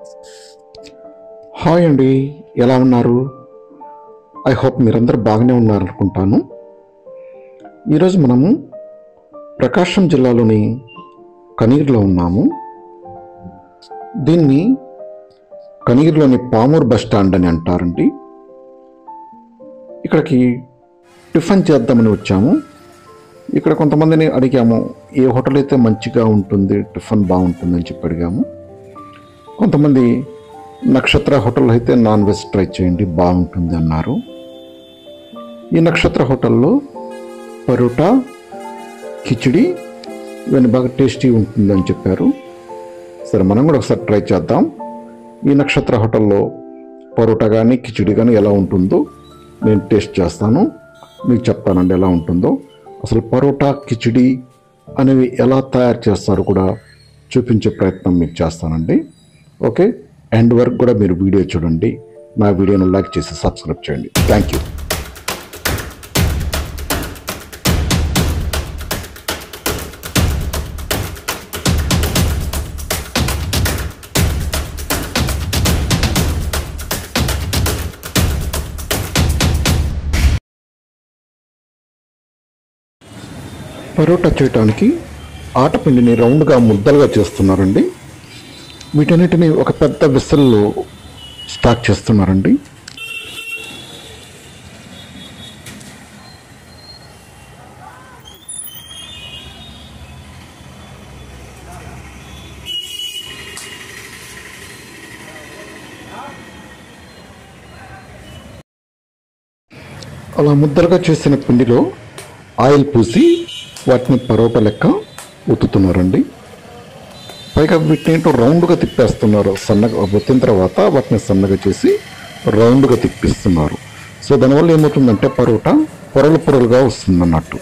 hi అండి ఎలా ఉన్నారు ఐ హోప్ మీరందరూ బాగానే ఉన్నారు అనుకుంటాను ఈరోజు మనము ప్రకాశం జిల్లాలోని కనీర్లో ఉన్నాము దీన్ని కనీర్లోని పామూర్ బస్ స్టాండ్ అని అంటారండి ఇక్కడికి టిఫిన్ చేద్దామని వచ్చాము ఇక్కడ కొంతమందిని అడిగాము ఏ హోటల్ అయితే మంచిగా ఉంటుంది టిఫిన్ బాగుంటుంది అని చెప్పి అడిగాము కొంతమంది నక్షత్ర హోటల్ అయితే నాన్ వెజ్ ట్రై చేయండి బాగుంటుంది అన్నారు ఈ నక్షత్ర హోటల్లో పరోటా కిచిడి ఇవన్నీ బాగా టేస్టీ ఉంటుంది అని చెప్పారు సరే మనం కూడా ఒకసారి ట్రై చేద్దాం ఈ నక్షత్ర హోటల్లో పరోటా కానీ కిచిడి కానీ ఎలా ఉంటుందో నేను టేస్ట్ చేస్తాను మీకు చెప్తానండి ఎలా ఉంటుందో అసలు పరోటా కిచిడి అనేవి ఎలా తయారు చేస్తారో కూడా చూపించే ప్రయత్నం మీకు చేస్తానండి ఓకే ఎండ్ వరకు కూడా మీరు వీడియో చూడండి నా వీడియోను లైక్ చేసి సబ్స్క్రైబ్ చేయండి థ్యాంక్ యూ పరోటా చేయటానికి ఆటపిండిని రౌండ్గా ముద్దలుగా చేస్తున్నారండి వీటన్నిటిని ఒక పెద్ద విసల్లో స్టాక్ చేస్తున్నారండి అలా ముద్దలుగా చేసిన పిండిలో ఆయిల్ పూసి వాటిని పరోటా లెక్క ఉత్తుతున్నారండి పైగా వీటిని ఏంటో రౌండ్గా తిప్పేస్తున్నారు సన్నగా ఒత్తిన తర్వాత వాటిని సన్నగా చేసి రౌండ్గా తిప్పిస్తున్నారు సో దానివల్ల ఏమవుతుందంటే పరోటా పొరలు పొరలుగా వస్తుంది అన్నట్టు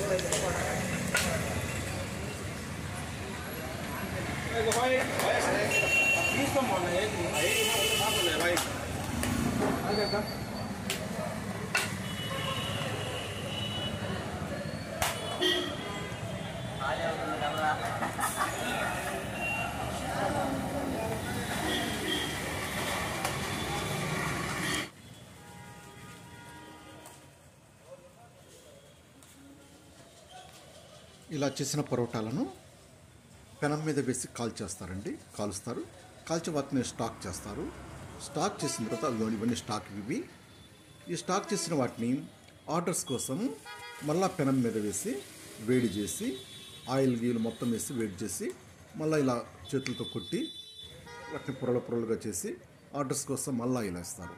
ఇలా చేసిన పరోటాలను పెనం మీద వేసి కాల్ చేస్తారండి కాలుస్తారు కాల్చి వాటిని స్టాక్ చేస్తారు స్టాక్ చేసిన తర్వాత అందులో ఇవన్నీ స్టాక్ ఇవి ఈ స్టాక్ చేసిన వాటిని ఆర్డర్స్ కోసం మళ్ళా పెనం మీద వేసి వేడి చేసి ఆయిల్ గీలు మొత్తం వేసి వేడి చేసి మళ్ళీ ఇలా చేతులతో కొట్టి వాటిని పొరల పొరలుగా చేసి ఆర్డర్స్ కోసం మళ్ళీ ఇలా ఇస్తారు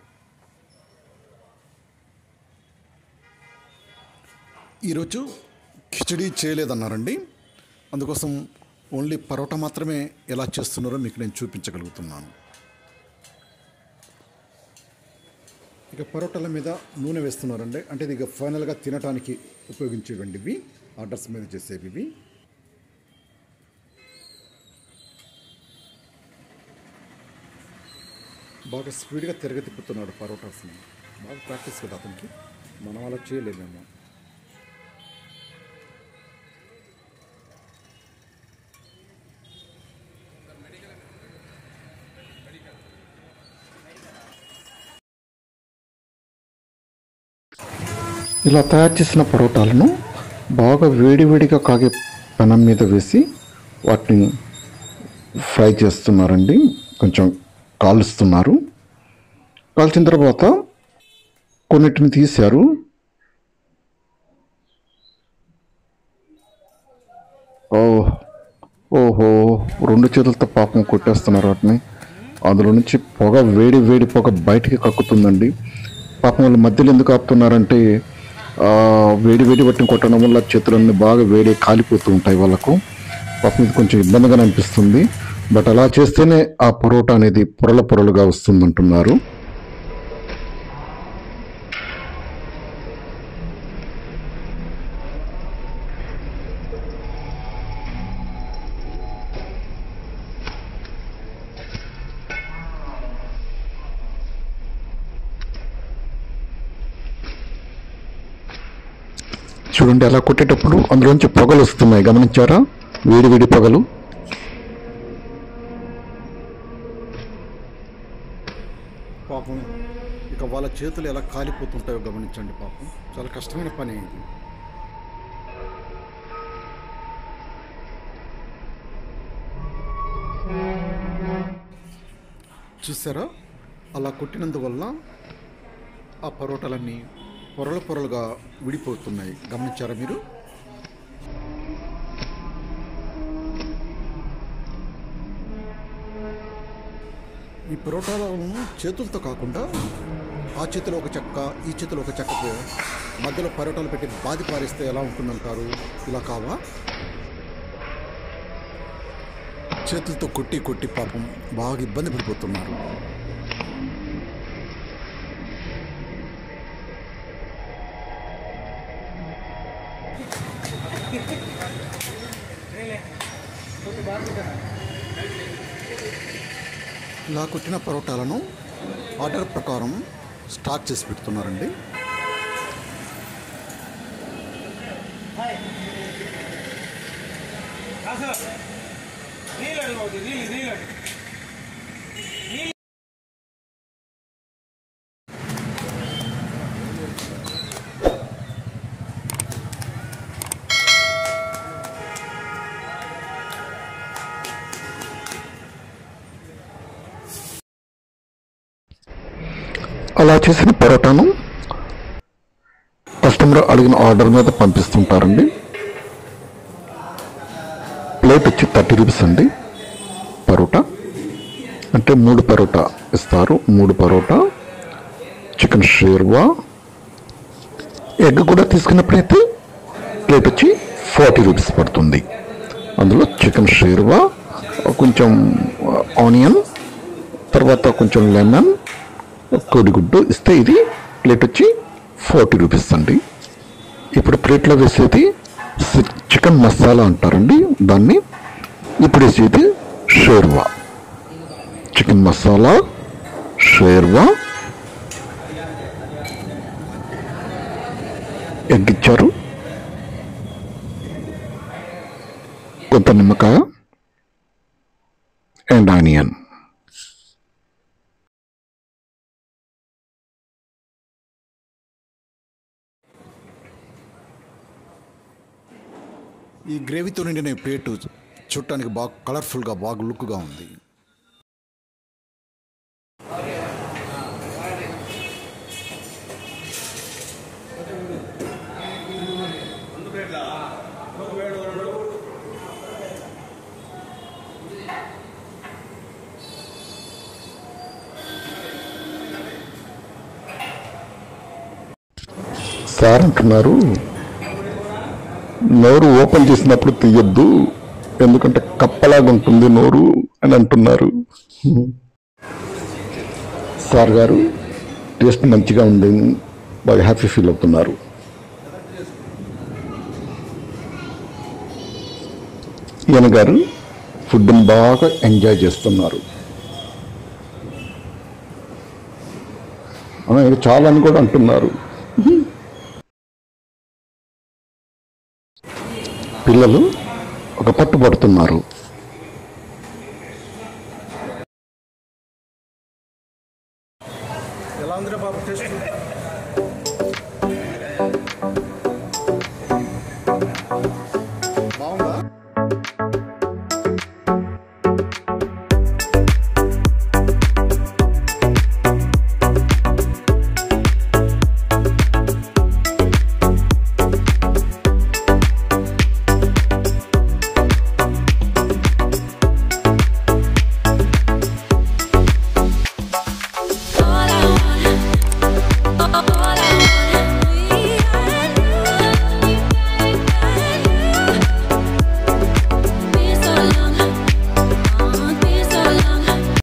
ఈరోజు కిచడీ చేయలేదన్నారండి అందుకోసం ఓన్లీ పరోటా మాత్రమే ఎలా చేస్తున్నారో మీకు నేను చూపించగలుగుతున్నాను ఇక పరోటాల మీద నూనె వేస్తున్నారండి అంటే ఇది ఇక ఫైనల్గా తినడానికి ఉపయోగించేవండి ఇవి ఆర్డర్స్ మీద చేసేవి ఇవి బాగా స్పీడ్గా తిరగ తిప్పుతున్నాడు పరోటాస్ని బాగా ప్రాక్టీస్ కదా అతనికి మనం అలా చేయలేమేమో ఇలా తయారు చేసిన పరోటాలను బాగా వేడివేడిగా కాగే పెనం మీద వేసి వాటిని ఫ్రై చేస్తున్నారండి కొంచెం కాలుస్తున్నారు కాల్చిన తర్వాత కొన్నిటిని తీశారు ఓ ఓహో రెండు చేతులతో పాపం కొట్టేస్తున్నారు వాటిని అందులో నుంచి పొగ వేడి వేడి పొగ బయటికి కక్కుతుందండి పాపం వాళ్ళు మధ్యలో ఎందుకు ఆపుతున్నారంటే ఆ, వేడి వేడి వాటిని కొట్టడం వల్ల చేతులన్నీ బాగా వేడి కాలిపోతూ ఉంటాయి వాళ్ళకు పాపం ఇది కొంచెం ఇబ్బందిగానే అనిపిస్తుంది బట్ అలా చేస్తేనే ఆ పరోటా అనేది పొరల పొరలుగా వస్తుందంటున్నారు చూడండి అలా కొట్టేటప్పుడు అందులోంచి పొగలు వస్తున్నాయి గమనించారా వేడి వేడి పొగలు పాపం ఇక వాళ్ళ చేతులు ఎలా కాలిపోతుంటాయో గమనించండి పాపం చాలా కష్టమైన పని ఇది చూసారా అలా కొట్టినందువల్ల ఆ పరోటాలన్నీ పొరలు పొరలుగా విడిపోతున్నాయి గమనించారా మీరు ఈ పరోటాలను చేతులతో కాకుండా ఆ చేతిలో ఒక చెక్క ఈ చేతిలో ఒక చెక్క మధ్యలో పరోటాలు పెట్టి బాది పారిస్తే ఎలా ఉంటుందంటారు ఇలా కావా చేతులతో కొట్టి కొట్టి పాపం బాగా ఇబ్బంది పడిపోతున్నారు ఇలా కొట్టిన పరోటాలను ఆర్డర్ ప్రకారం స్టాక్ చేసి పెడుతున్నారండి నీళ్ళు అడుగు నీళ్ళు నీళ్ళు అడుగు అలా చేసిన పరోటాను కస్టమర్ అడిగిన ఆర్డర్ మీద పంపిస్తుంటారండి ప్లేట్ వచ్చి థర్టీ రూపీస్ అండి పరోటా అంటే మూడు పరోటా ఇస్తారు మూడు పరోటా చికెన్ షేర్వా ఎగ్ కూడా తీసుకున్నప్పుడైతే ప్లేట్ వచ్చి ఫార్టీ రూపీస్ పడుతుంది అందులో చికెన్ షేర్వా కొంచెం ఆనియన్ తర్వాత కొంచెం లెమన్ కోడిగుడ్డు ఇస్తే ఇది ప్లేట్ వచ్చి ఫార్టీ రూపీస్ అండి ఇప్పుడు ప్లేట్లో వేసేది సి- చికెన్ మసాలా అంటారండి దాన్ని ఇప్పుడు వేసేది షేర్వా చికెన్ మసాలా షేర్వా ఎగ్ ఇచ్చారు కొంత నిమ్మకాయ అండ్ ఆనియన్ ఈ గ్రేవీతో నిండిన ఈ ప్లేటు చూడటానికి బాగా కలర్ఫుల్గా బాగా లుక్గా ఉంది సార్ అంటున్నారు నోరు ఓపెన్ చేసినప్పుడు తీయొద్దు ఎందుకంటే కప్పలాగా ఉంటుంది నోరు అని అంటున్నారు సార్ గారు టేస్ట్ మంచిగా ఉంది బాగా హ్యాపీ ఫీల్ అవుతున్నారు ఈయన గారు ఫుడ్ని బాగా ఎంజాయ్ చేస్తున్నారు ఆ, ఇది చాలా అని కూడా అంటున్నారు పిల్లలు ఒక పట్టు పడుతున్నారు ఎలా ఉందిరా బాబు టేస్ట్